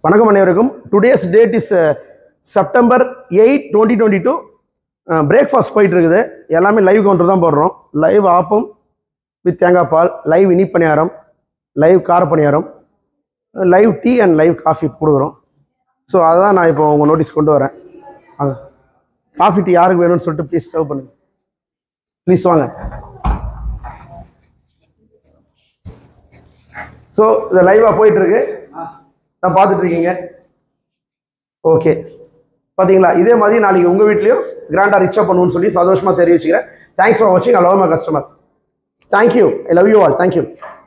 வணக்கம் அனைவருக்கும் today's date is September eight twenty twenty two breakfast போயிட்டு இருக்குது எல்லாமே லைவ் கவுண்டர் தான் போடுறோம் லைவ் ஆப்பம் வித் தேங்காய் பால் லைவ் இனிப்பணியாரம் லைவ் காரப்பணியாரம் live tea and live coffee கொடுக்குறோம் ஸோ அதான் நான் இப்போ உங்கள் நோட்டீஸ் கொண்டு வரேன் வாங்க காஃபி டீ யாருக்கு வேணும்னு சொல்லிட்டு ப்ளீஸ் சர்வ் பண்ணுங்க ப்ளீஸ் வாங்க ஸோ இது லைவாக போயிட்டுருக்கு நான் பார்த்துட்டு இருக்கீங்க ஓகே பார்த்தீங்களா இதே மாதிரி நாளைக்கு உங்கள் வீட்லேயும் கிராண்டாக ரிச்சாக பண்ணுவோன்னு சொல்லி சந்தோஷமாக தெரிவிச்சுக்கிறேன் தேங்க்ஸ் ஃபார் வாட்சிங் I love my customer thank you I love you all thank you